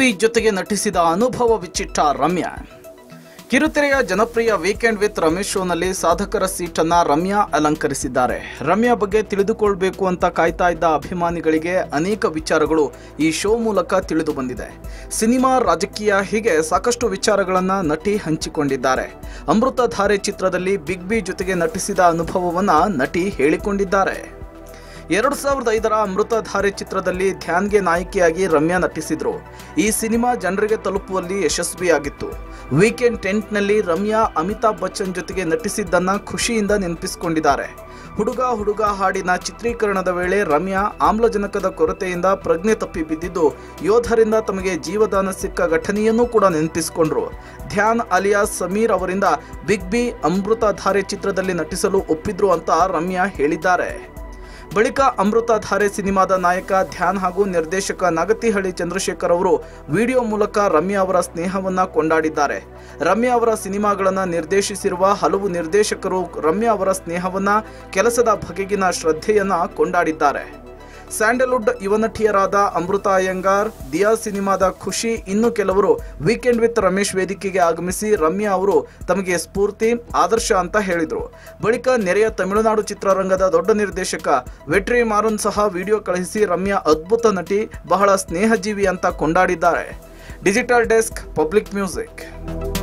B ಜೊತೆಗೆ ನಟಿಸಿದ ಅನುಭವ ವಿಚಿಟ್ಟ ರಮ್ಯಾ ಕಿರುತೆರೆಯ ಜನಪ್ರಿಯ ವೀಕೆಂಡ್ ವಿತ್ ರಮೇಶ್ ಶೋನಲ್ಲಿ ಸಾಧಕರ ಸೀಟನ್ನ ರಮ್ಯಾ ಅಲಂಕರಿಸಿದ್ದಾರೆ ರಮ್ಯಾ ಬಗ್ಗೆ ತಿಳಿದುಕೊಳ್ಬೇಕು ಅಂತ ಕಾಯ್ತಾ ಇದ್ದ ಅಭಿಮಾನಿಗಳಿಗೆ ಅನೇಕ ವಿಚಾರಗಳು ಈ ಶೋ ಮೂಲಕ ತಿಳಿದು ಬಂದಿದೆ ಸಿನಿಮಾ ರಾಜಕೀಯ ಹೀಗೆ ಸಾಕಷ್ಟು ವಿಚಾರಗಳನ್ನ ನಟಿ ಹಂಚಿಕೊಂಡಿದ್ದಾರೆ ಅಮೃತಧಾರೆ ಚಿತ್ರದಲ್ಲಿ ಬಿಗ್ ಬಿ ಜೊತೆಗೆ ನಟಿಸಿದ ಅನುಭವವನ್ನ ನಟಿ ಹೇಳಿಕೊಂಡಿದ್ದಾರೆ ಎರಡು ಸಾವಿರದ ಐದರ ಅಮೃತಧಾರೆ ಚಿತ್ರದಲ್ಲಿ ಧ್ಯಾನ್ಗೆ ನಾಯಕಿಯಾಗಿ ರಮ್ಯಾ ನಟಿಸಿದ್ರು ಈ ಸಿನಿಮಾ ಜನರಿಗೆ ತಲುಪುವಲ್ಲಿ ಯಶಸ್ವಿಯಾಗಿತ್ತು ವೀಕೆಂಡ್ ಟೆಂಟ್ನಲ್ಲಿ ರಮ್ಯಾ ಅಮಿತಾಬ್ ಬಚ್ಚನ್ ಜೊತೆಗೆ ನಟಿಸಿದ್ದನ್ನ ಖುಷಿಯಿಂದ ನೆನಪಿಸಿಕೊಂಡಿದ್ದಾರೆ ಹುಡುಗ ಹುಡುಗ ಹಾಡಿನ ಚಿತ್ರೀಕರಣದ ವೇಳೆ ರಮ್ಯಾ ಆಮ್ಲಜನಕದ ಕೊರತೆಯಿಂದ ಪ್ರಜ್ಞೆ ತಪ್ಪಿ ಬಿದ್ದಿದ್ದು ಯೋಧರಿಂದ ತಮಗೆ ಜೀವದಾನ ಸಿಕ್ಕ ಘಟನೆಯನ್ನೂ ಕೂಡ ನೆನಪಿಸಿಕೊಂಡ್ರು ಧ್ಯಾನ್ ಅಲಿಯಾಸ್ ಸಮೀರ್ ಅವರಿಂದ ಬಿಗ್ ಬಿ ಅಮೃತಧಾರೆ ಚಿತ್ರದಲ್ಲಿ ನಟಿಸಲು ಒಪ್ಪಿದ್ರು ಅಂತ ರಮ್ಯಾ ಹೇಳಿದ್ದಾರೆ ಬಳಿಕ ಅಮೃತಧಾರೆ ಸಿನಿಮಾದ ನಾಯಕ ಧ್ಯಾನ್ ಹಾಗೂ ನಿರ್ದೇಶಕ ನಾಗತಿಹಳ್ಳಿ ಚಂದ್ರಶೇಖರ್ ಅವರು ವಿಡಿಯೋ ಮೂಲಕ ರಮ್ಯಾ ಅವರ ಸ್ನೇಹವನ್ನ ಕೊಂಡಾಡಿದ್ದಾರೆ ರಮ್ಯಾ ಅವರ ಸಿನಿಮಾಗಳನ್ನ ನಿರ್ದೇಶಿಸಿರುವ ಹಲವು ನಿರ್ದೇಶಕರು ರಮ್ಯಾ ಅವರ ಸ್ನೇಹವನ್ನ ಕೆಲಸದ ಬಗೆಗಿನ ಶ್ರದ್ಧೆಯನ್ನ ಕೊಂಡಾಡಿದ್ದಾರೆ ಸ್ಯಾಂಡಲ್ವುಡ್ ಯುವನಟಿಯರಾದ ಅಮೃತ ಅಯ್ಯಂಗಾರ್ ದಿಯಾ ಸಿನಿಮಾದ ಖುಷಿ ಇನ್ನು ಕೆಲವರು ವೀಕೆಂಡ್ ವಿತ್ ರಮೇಶ್ ವೇದಿಕೆಗೆ ಆಗಮಿಸಿ ರಮ್ಯಾ ಅವರು ತಮಗೆ ಸ್ಫೂರ್ತಿ ಆದರ್ಶ ಅಂತ ಹೇಳಿದರು ಬಳಿಕ ನೆರೆಯ ತಮಿಳುನಾಡು ಚಿತ್ರರಂಗದ ದೊಡ್ಡ ನಿರ್ದೇಶಕ ವೆಟ್ರಿ ಮಾರನ್ ಸಹ ವಿಡಿಯೋ ಕಳುಹಿಸಿ ರಮ್ಯಾ ಅದ್ಭುತ ನಟಿ ಬಹಳ ಸ್ನೇಹಜೀವಿ ಅಂತ ಕೊಂಡಾಡಿದ್ದಾರೆ ಡಿಜಿಟಲ್ ಡೆಸ್ಕ್ ಪಬ್ಲಿಕ್ ಮ್ಯೂಸಿಕ್